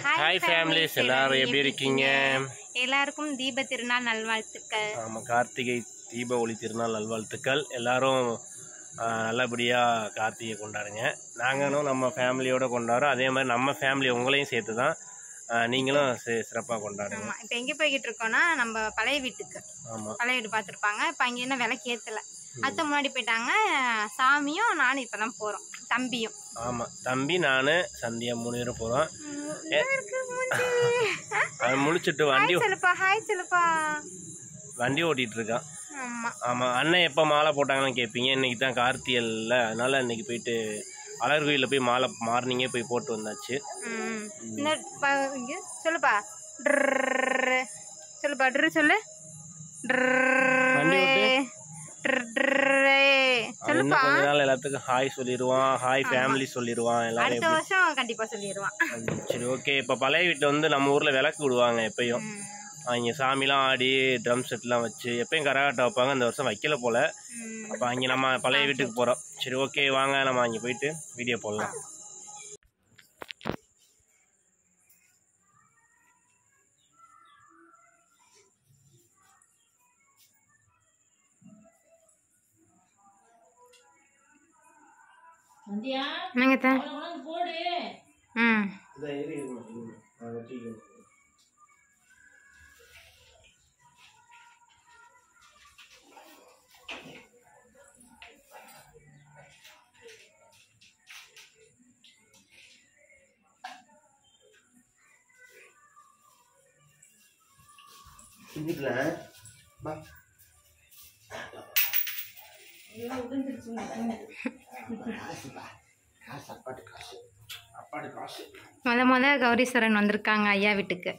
Hi families எல்லாரும் எப்படி இருக்கீங்க எல்லாருக்கும் தீப திருநாள் நல்வாழ்த்துக்கள் ஆமாம் கார்த்திகை தீப ஒளி திருநாள் நல்வாழ்த்துக்கள் எல்லாரும் ஆ, நல்லபடியாக கார்த்திகை கொண்டாடுங்க நாங்களும் நம்ம ஃபேமிலியோட கொண்டாடுறோம் அதே மாதிரி நம்ம ஃபேமிலி உங்களையும் சேர்த்து தான் ஆ, நீங்களும் சிறப்பாக கொண்டாடுங்க ஆமா இப்போ எங்கே போய்கிட்டு இருக்கோம்னா நம்ம பழைய வீட்டுக்கு ஆமாம் பழைய வீடு பார்த்துருப்பாங்க இப்போ அங்கே என்ன விலைக்கு ஏற்றல அத்தை முன்னாடி போயிட்டாங்க சாமியும் நானும் இப்போ தான் போகிறோம் தம்பியும் ஆமாம் தம்பி நான் சந்தியா மூணு பேரும் போகிறோம் அது முடிச்சுட்டு வண்டி ஹாய் சொல்லுப்பா ஹாய் சொல்லுப்பா வண்டி ஓட்டிகிட்டு இருக்கான் ஆமாம் ஆமாம் அண்ணன் எப்போ மாலை போட்டாங்கன்னு கேட்பீங்க இன்னைக்கு தான் கார்த்திகல்ல அதனால இன்னைக்கு போயிட்டு அழகர் கோயிலில் போய் மாலை மார்னிங்கே போய் போட்டு வந்தாச்சு ம் இந்த ப- இங்க சொல்லுப்பா ட்ரு. சொல்லுப்பா ட்ரு சொல்லு வண்டி ஓட்டு. ட்ரு. ட்ரு. அவன் இன்னும் சொல்லுப்பா கொஞ்ச நாள் எல்லாத்துக்கும் ஹாய் சொல்லிடுவான் ஹாய் ஃபேமிலி சொல்லிடுவான் எல்லாரும் அடுத்த எப்படி வருஷம் கண்டிப்பா சொல்லிடுவான் சரி ஓகே இப்போ பழைய வீட்டில் வந்து நம்ம ஊரில் விளக்கு விடுவாங்க எப்பயும் ம். அவங்க சாமிலாம் ஆடி ட்ரம் செட்லாம் வச்சு எப்பயும் கரகாட்டம் வைப்பாங்க இந்த வருஷம் வைக்கல போல ம். அப்போ அங்கே நம்ம பழைய வீட்டுக்கு போகிறோம் சரி ஓகே வாங்க நம்ம அங்கே போயிட்டு வீடியோ போடலாம் என்னங்க அத்தை? ம் முத முத கௌரீஸ்வரன் வந்திருக்காங்க ஐயா வீட்டுக்கு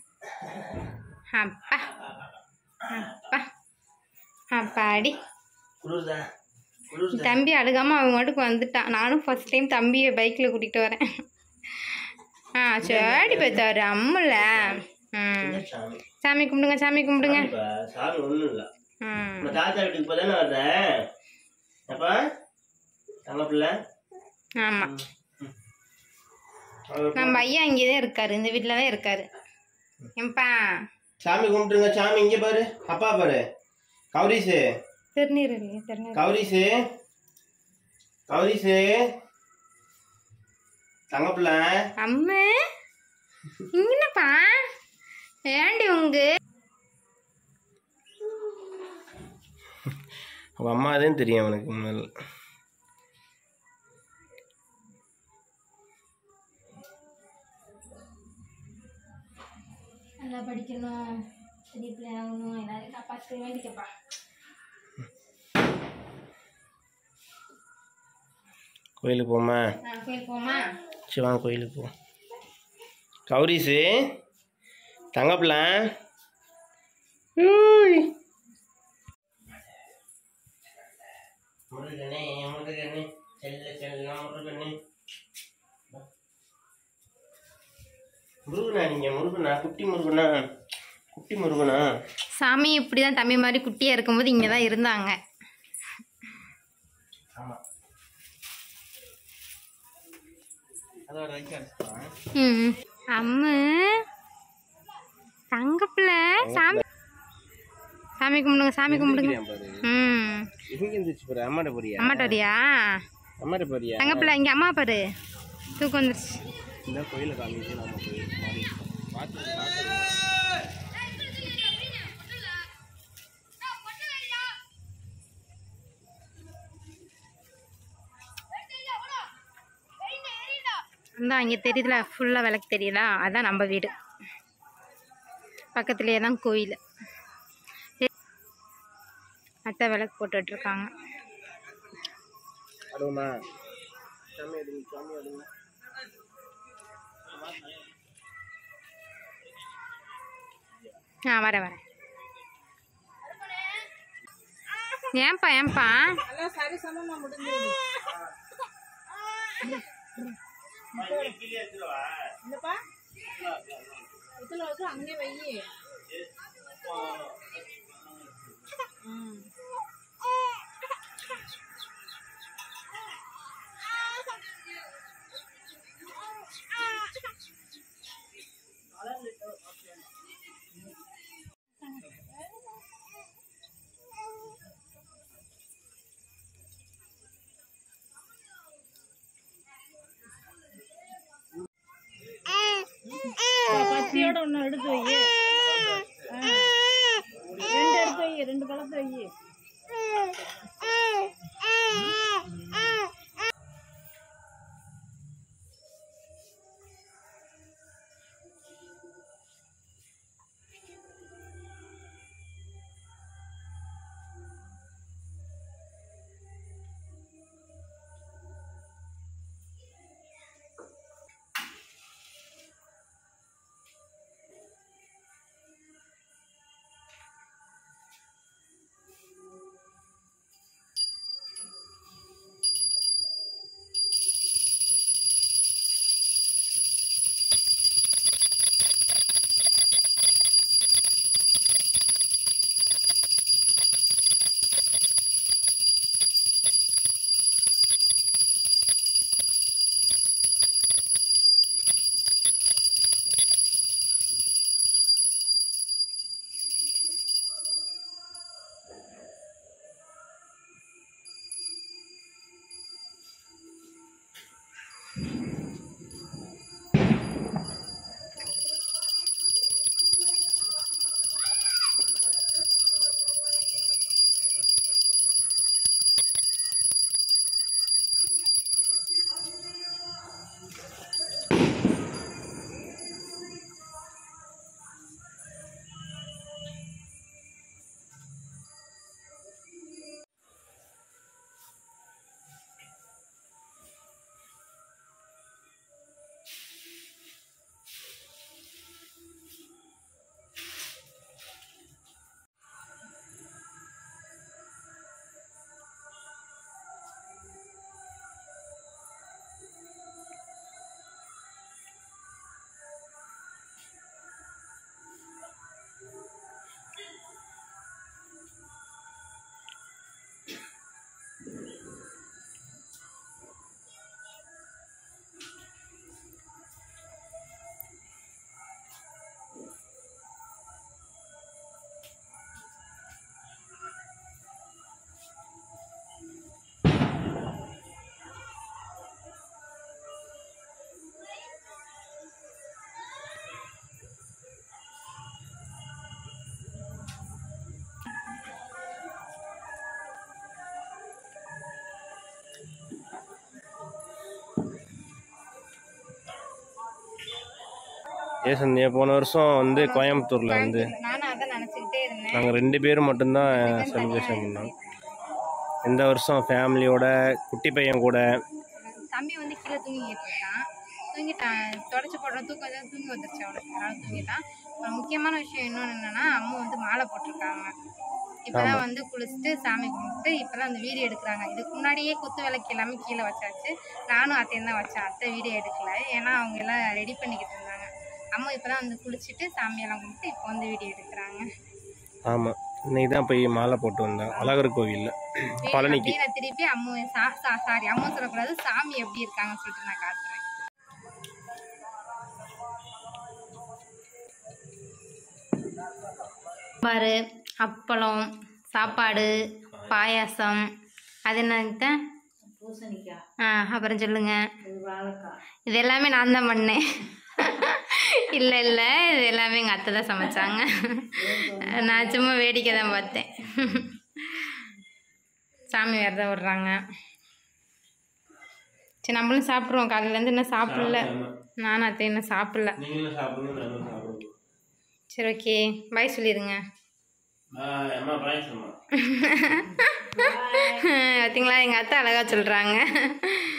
அப்பா அப்பா அப்பாடி குளிர்தா குளிர் தம்பி அழுகாம அவன் மட்டுக்கு வந்துட்டான் நானும் ஃபர்ஸ்ட் டைம் தம்பியை பைக்கில் கூட்டிகிட்டு வரேன் ஆ சரி பெத்தாரு அம்முல ம் சாமி சாமி கும்பிடுங்க சாமி கும்பிடுங்க இப்ப சாமி ஒன்றும் இல்லை ம் நம்ம தாத்தா வீட்டுக்கு இப்போ தானே வந்தேன் அப்பா தங்க பிள்ளை ஆமாம் நம்ம ஐயா இங்கே தான் இருக்காரு இந்த வீட்டில் தான் இருக்காரு ஏன்பா சாமி கும்பிட்டுருங்க சாமி இங்கே பாரு அப்பா பாரு கௌரிஸு திருநீர் இல்லையா திருநீர் கௌரிஸு கௌரிஸு தங்க பிள்ளை அம்மா இங்க என்னப்பா ஏண்டி உங்க அவன் அம்மா தான் தெரியும் அவனுக்கு முதல்ல நல்லா படிக்கணும் பெரிய பிள்ளை ஆகணும் எல்லாரையும் காப்பாற்ற வேண்டிக்கப்பா கோயிலுக்கு போமா நான் கோயில் போமா சரி வாங்க கோயிலுக்கு போ கௌரிஸு தங்க பிள்ளை ஊய். முருகனே முருகனே செல்ல செல்ல முருகனே முருகனா நீங்க முருகனா குட்டி முருகனா குட்டி முருகனா சாமி இப்படி தான் தம்பி மாதிரி குட்டியாக இருக்கும்போது இங்கே தான் இருந்தாங்க ஆமா அதோட ரைட் ம் அம்மு தங்கப்பிள்ளை சாமி சாமி கும்பிடுங்க சாமி கும்பிடுங்க பாரு ம் இங்க இருந்துச்சு பாரு அம்மாட்ட போறியா அம்மாட்ட வரியா அம்மாட்ட போறியா தங்கப்பிள்ளை இங்கே அம்மா பாரு தூக்கம் வந்துருச்சு இந்த கோயிலை காமிச்சு நம்ம போய் பார்த்து பார்த்து அந்த இங்கே தெரியுதுல ஃபுல்லாக விளக்கு தெரியுதா அதான் நம்ம வீடு பக்கத்துலேயே தான் கோயில் அத்தை விளக்கு போட்டுட்ருக்காங்க அடுமா சாமி அடுங்க சாமி அடுங்க ஆ வரேன் வரேன் ஏன்பா ஏன்பா கத்தியோட ஒன்று எடுத்து வை ஆ. ரெண்டு எடுத்து வை ரெண்டு பழத்தை வை ஏ சந்தியா போன வருஷம் வந்து கோயம்புத்தூரில் வந்து நானும் அதான் நினச்சிக்கிட்டே இருந்தேன் நாங்கள் ரெண்டு பேரும் மட்டும்தான் செலிப்ரேஷன் பண்ணோம் இந்த வருஷம் ஃபேமிலியோட குட்டி பையன் கூட தம்பி வந்து கீழே தூங்கிட்டு இருக்கான் தூங்கிட்டான் தொடச்சி போடுற தூக்கம் வந்து தூங்கி வந்துருச்சு அவனுக்கு அதனால தூங்கிட்டான் அப்புறம் முக்கியமான விஷயம் இன்னொன்று என்னன்னா அம்மா வந்து மாலை போட்டிருக்காங்க இப்பதான் வந்து குளிச்சுட்டு சாமி கும்பிட்டு இப்பதான் அந்த வீடியோ எடுக்கிறாங்க இதுக்கு முன்னாடியே குத்து விளக்கு எல்லாமே கீழே வச்சாச்சு நானும் அத்தையும் தான் வச்சேன் அத்தை வீடியோ எடுக்கல ஏன்னா அவங்க எல்லாம் ரெடி பண்ணிக்கிட்டு இருந்தாங்க அம்மா இப்பதான் வந்து குளிச்சுட்டு சாமியெல்லாம் கும்பிட்டு இப்போ வந்து வீடியோ எடுக்கிறாங்க ஆமாம் இன்னைக்கு தான் போய் மாலை போட்டு வந்தேன் அழகர் கோவிலில் பழனிக்கு அப்படியே நான் திருப்பி அம்மு சாரி அம்மா சொல்லக்கூடாது சாமி எப்படி இருக்காங்கன்னு சொல்லிட்டு நான் காட்டுறேன் சாம்பார் அப்பளம் சாப்பாடு பாயாசம் அது என்னங்க பூசணிக்காய் ஆ அப்புறம் சொல்லுங்க இது வாழைக்காய் இது எல்லாமே நான் தான் பண்ணேன் இல்லை இல்லை இது எல்லாமே எங்கள் அத்தை தான் சமைச்சாங்க நான் சும்மா வேடிக்கை தான் பார்த்தேன் சாமி விரதம் விடுறாங்க சரி நம்மளும் சாப்பிட்ருவோம் காலையிலேருந்து இன்னும் சாப்பிடல நானும் அத்தை இன்னும் சாப்பிடல நீங்களும் சாப்பிடணும் நானும் சாப்பிடணும் சரி ஓகே பாய் சொல்லிடுங்க அம்மா பாய் சொன்னா பார்த்தீங்களா எங்கள் அத்தை அழகாக சொல்கிறாங்க